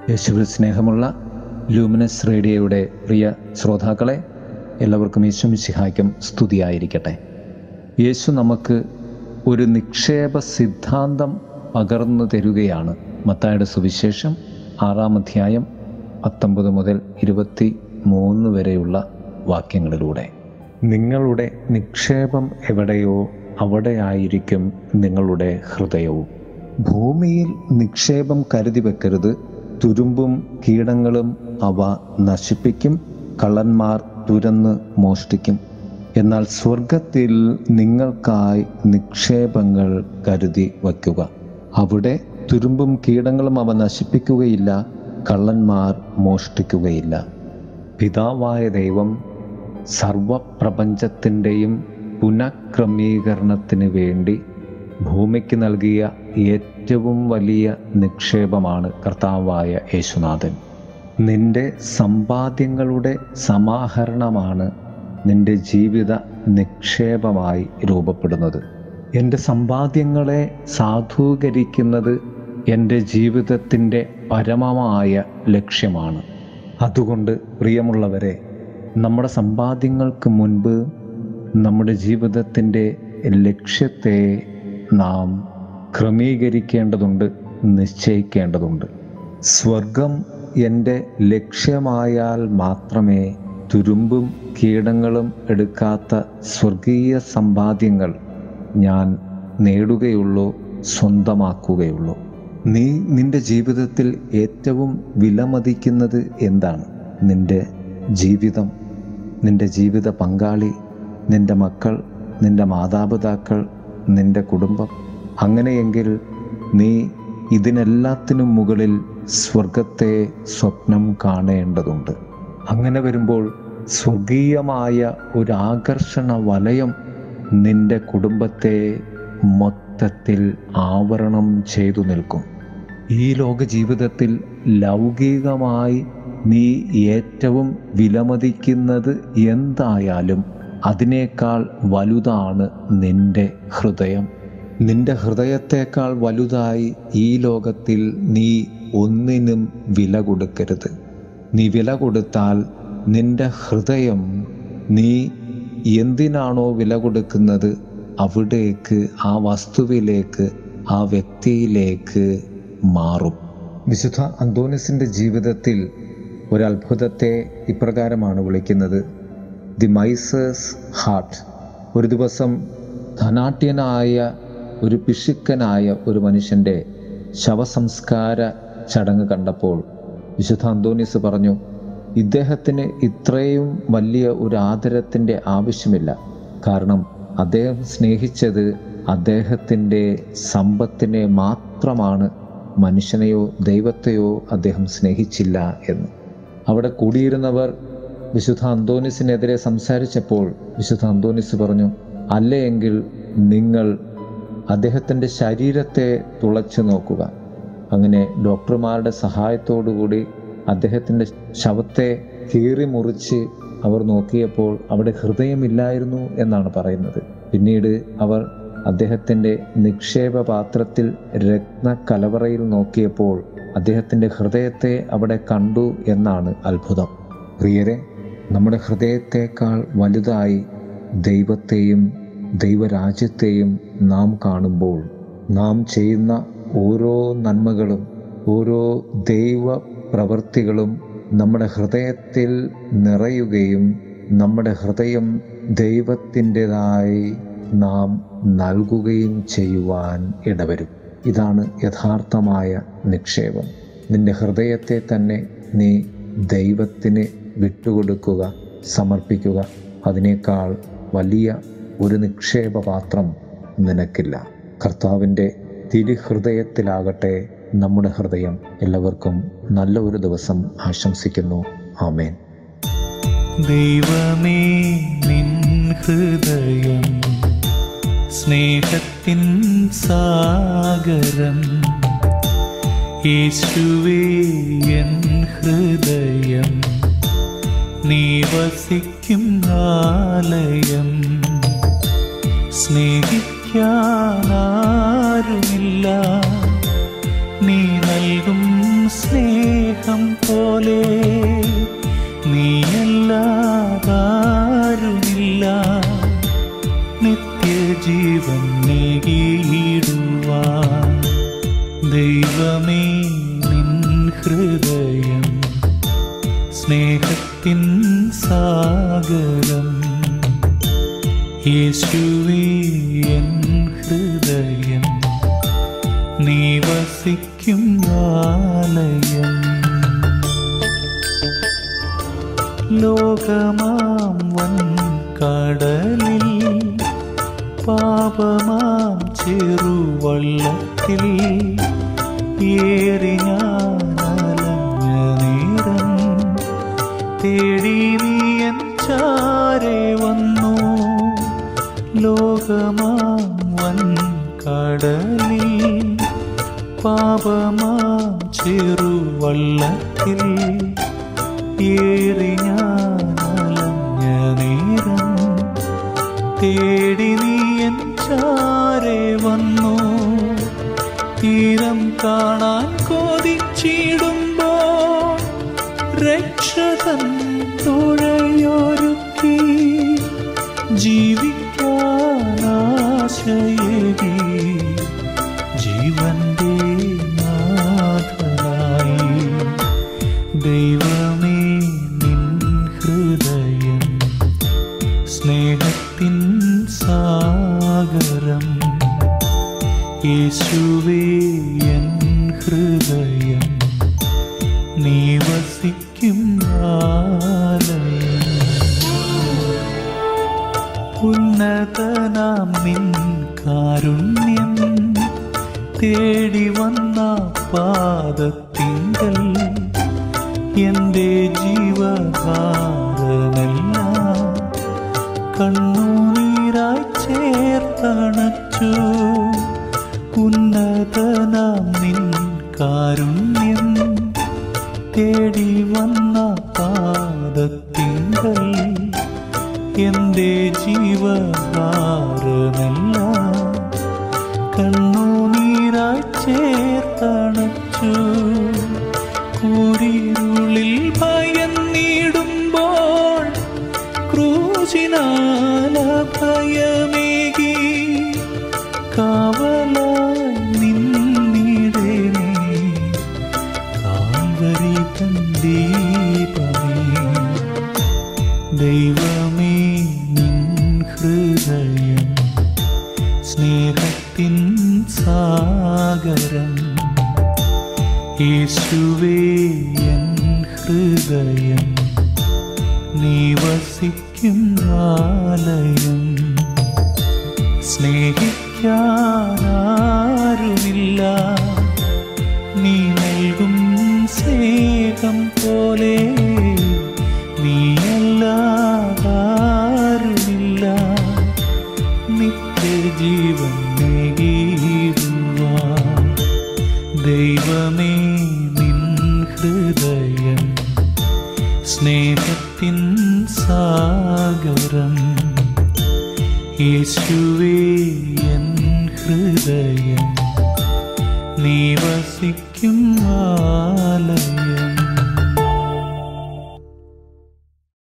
യേശുവിൽ സ്നേഹമുള്ള ലൂമിനസ് റേഡിയോയുടെ പ്രിയ ശ്രോതാക്കളെ എല്ലാവർക്കും യേശുമിശിഹായ്ക്കും സ്തുതിയായിരിക്കട്ടെ യേശു നമുക്ക് ഒരു നിക്ഷേപ സിദ്ധാന്തം പകർന്നു തരുകയാണ് മത്തായുടെ സുവിശേഷം ആറാം അധ്യായം പത്തൊമ്പത് മുതൽ ഇരുപത്തി മൂന്ന് വരെയുള്ള വാക്യങ്ങളിലൂടെ നിങ്ങളുടെ നിക്ഷേപം എവിടെയോ അവിടെയായിരിക്കും നിങ്ങളുടെ ഹൃദയവും ഭൂമിയിൽ നിക്ഷേപം കരുതി വെക്കരുത് തുരുമ്പും കീടങ്ങളും അവ നശിപ്പിക്കും കള്ളന്മാർ തുരന്ന് മോഷ്ടിക്കും എന്നാൽ സ്വർഗത്തിൽ നിങ്ങൾക്കായി നിക്ഷേപങ്ങൾ കരുതി വയ്ക്കുക അവിടെ തുരുമ്പും കീടങ്ങളും അവ നശിപ്പിക്കുകയില്ല കള്ളന്മാർ മോഷ്ടിക്കുകയില്ല പിതാവായ ദൈവം സർവപ്രപഞ്ചത്തിൻ്റെയും പുനഃക്രമീകരണത്തിന് വേണ്ടി ഭൂമിക്ക് നൽകിയ ഏറ്റവും വലിയ നിക്ഷേപമാണ് കർത്താവായ യേശുനാഥൻ നിന്റെ സമ്പാദ്യങ്ങളുടെ സമാഹരണമാണ് നിന്റെ ജീവിത നിക്ഷേപമായി രൂപപ്പെടുന്നത് എൻ്റെ സമ്പാദ്യങ്ങളെ സാധൂകരിക്കുന്നത് എൻ്റെ ജീവിതത്തിൻ്റെ പരമമായ ലക്ഷ്യമാണ് അതുകൊണ്ട് പ്രിയമുള്ളവരെ നമ്മുടെ സമ്പാദ്യങ്ങൾക്ക് മുൻപ് നമ്മുടെ ജീവിതത്തിൻ്റെ ലക്ഷ്യത്തെ നാം ക്രമീകരിക്കേണ്ടതുണ്ട് നിശ്ചയിക്കേണ്ടതുണ്ട് സ്വർഗം എൻ്റെ ലക്ഷ്യമായാൽ മാത്രമേ തുരുമ്പും കീടങ്ങളും എടുക്കാത്ത സ്വർഗീയ സമ്പാദ്യങ്ങൾ ഞാൻ നേടുകയുള്ളൂ സ്വന്തമാക്കുകയുള്ളൂ നീ നിന്റെ ജീവിതത്തിൽ ഏറ്റവും വിലമതിക്കുന്നത് എന്താണ് നിന്റെ ജീവിതം നിന്റെ ജീവിത പങ്കാളി നിന്റെ മക്കൾ നിന്റെ മാതാപിതാക്കൾ നിന്റെ കുടുംബം അങ്ങനെയെങ്കിൽ നീ ഇതിനെല്ലാത്തിനും മുകളിൽ സ്വർഗത്തെ സ്വപ്നം കാണേണ്ടതുണ്ട് അങ്ങനെ വരുമ്പോൾ സ്വർഗീയമായ ഒരു ആകർഷണ വലയം നിന്റെ കുടുംബത്തെ മൊത്തത്തിൽ ആവരണം ചെയ്തു നിൽക്കും ഈ ലോക ജീവിതത്തിൽ ലൗകികമായി നീ ഏറ്റവും വിലമതിക്കുന്നത് എന്തായാലും അതിനേക്കാൾ വലുതാണ് നിന്റെ ഹൃദയം നിന്റെ ഹൃദയത്തേക്കാൾ വലുതായി ഈ ലോകത്തിൽ നീ ഒന്നിനും വില കൊടുക്കരുത് നീ വില കൊടുത്താൽ നിന്റെ ഹൃദയം നീ എന്തിനാണോ വില കൊടുക്കുന്നത് അവിടേക്ക് ആ വസ്തുവിലേക്ക് ആ വ്യക്തിയിലേക്ക് മാറും വിശുദ്ധ അന്തോണിസിൻ്റെ ജീവിതത്തിൽ ഒരത്ഭുതത്തെ ഇപ്രകാരമാണ് വിളിക്കുന്നത് ദി മൈസേഴ്സ് ഹാർട്ട് ഒരു ദിവസം ധനാട്യനായ ഒരു പിശുക്കനായ ഒരു മനുഷ്യൻ്റെ ശവസംസ്കാര ചടങ്ങ് കണ്ടപ്പോൾ വിശുദ്ധ അന്തോണീസ് പറഞ്ഞു ഇദ്ദേഹത്തിന് ഇത്രയും വലിയ ഒരു ആദരത്തിൻ്റെ ആവശ്യമില്ല കാരണം അദ്ദേഹം സ്നേഹിച്ചത് അദ്ദേഹത്തിൻ്റെ സമ്പത്തിനെ മാത്രമാണ് മനുഷ്യനെയോ ദൈവത്തെയോ അദ്ദേഹം സ്നേഹിച്ചില്ല എന്ന് അവിടെ കൂടിയിരുന്നവർ വിശുദ്ധ അന്തോണിസിനെതിരെ സംസാരിച്ചപ്പോൾ വിശുദ്ധ അന്തോണിസ് പറഞ്ഞു അല്ലയെങ്കിൽ നിങ്ങൾ അദ്ദേഹത്തിൻ്റെ ശരീരത്തെ തുളച്ചു നോക്കുക അങ്ങനെ ഡോക്ടർമാരുടെ സഹായത്തോടുകൂടി അദ്ദേഹത്തിൻ്റെ ശവത്തെ കീറി മുറിച്ച് അവർ നോക്കിയപ്പോൾ അവിടെ ഹൃദയമില്ലായിരുന്നു എന്നാണ് പറയുന്നത് പിന്നീട് അവർ അദ്ദേഹത്തിൻ്റെ നിക്ഷേപ പാത്രത്തിൽ രത്നക്കലവറയിൽ നോക്കിയപ്പോൾ അദ്ദേഹത്തിൻ്റെ ഹൃദയത്തെ അവിടെ കണ്ടു എന്നാണ് അത്ഭുതം പ്രിയരെ നമ്മുടെ ഹൃദയത്തേക്കാൾ വലുതായി ദൈവത്തെയും ദൈവരാജ്യത്തെയും നാം കാണുമ്പോൾ നാം ചെയ്യുന്ന ഓരോ നന്മകളും ഓരോ ദൈവ പ്രവൃത്തികളും നമ്മുടെ ഹൃദയത്തിൽ നിറയുകയും നമ്മുടെ ഹൃദയം ദൈവത്തിൻ്റെതായി നാം നൽകുകയും ചെയ്യുവാൻ ഇടവരും ഇതാണ് യഥാർത്ഥമായ നിക്ഷേപം നിന്റെ ഹൃദയത്തെ തന്നെ നീ ദൈവത്തിന് വിട്ടുകൊടുക്കുക സമർപ്പിക്കുക അതിനേക്കാൾ വലിയ ഒരു നിക്ഷേപപാത്രം നിനക്കില്ല കർത്താവിൻ്റെ തിരുഹൃദയത്തിലാകട്ടെ നമ്മുടെ ഹൃദയം എല്ലാവർക്കും നല്ല ഒരു ദിവസം ആശംസിക്കുന്നു ആമേൻ ദൈവമേ നിൻ ഹൃദയം സ്നേഹത്തിൻ സാഗരം യേശുവേ എൻ ഹൃദയം നീ വസിക്കും ആലയം സ്നേഹിക്കാനാരുമില്ല നീ നൽകും സ്നേഹം പോലെ നീയല്ലാതാരുമില്ല നിത്യജീവൻ നേകിയിടുവാൻ ദൈവമേ നിൻ ഹൃദയം സ്നേഹത്തിൻ സാഗരം യേശുവേ എൻ ഹൃദയം നീ വസിക്കും ആലയം ലോകമാം വൻ കടലിൽ പാപമാം ചെറുവള്ളത്തിൽ ഏറി ഞാനലഞ്ഞ നേരം തേടി നീയൻ ചാരെ വന്നു ലോകമാം വൻ കടലിൽ പാപമാം ചെറുവള്ളത്തിൽ ഏറി ഞാനലഞ്ഞ നേരം തേടി നീയൻ ചാരെ വന്നു തീരം കാണാൻ കൊതിച്ചിടുമ്പോൾ രക്ഷതൻ തുഴയൊരുക്കി ജീവിക്കാനാശയേകി ജീവന്റെ നാഥനായി ദൈവമേ നിൻ ഹൃദയം സ്നേഹത്തിൻ സാഗരം യേശുവേ എൻ ഹൃദയം നീ വസിക്കും ആലയം ഉന്നതനാം നിൻ കാരുണ്യം തേടി വന്ന പാദത്തിങ്കൽ എൻ്റെ ജീവഭാരമെല്ലാം കണ്ണുനീരായി ചേർത്തണച്ചു ഉന്നതനാം നിൻ കാരുണ്യം തേടി വന്ന പാദത്തിങ്കൽ എൻ്റെ ജീവഭാരമെല്ലാം കണ്ണുനീരായി ചേർത്തണച്ചു കൂരിരുളിൽ ഭയന്നിടുമ്പോൾ ക്രൂശിനാല ഭയമേകി കാവലായി നിന്നിടേനേ കാൽവരി തൻ ദീപമേ ദൈവമേ നിൻ ഹൃദയം സ്നേഹത്തിൻ സാഗരം യേശുവേ എൻ ഹൃദയം നീ വസിക്കും ആലയം സ്നേഹിക്കാനാരുമില്ല നീ നൽകും സ്നേഹം പോലെ നീയല്ലാതാരുമില്ല നിത്യജീവൻ നേകിടുവാൻ ദൈവമേ നിൻ ഹൃദയം സ്നേഹത്തിൻ സാഗരം യേശുവേ എൻ ഹൃദയം നീ വസിക്കും ആലയം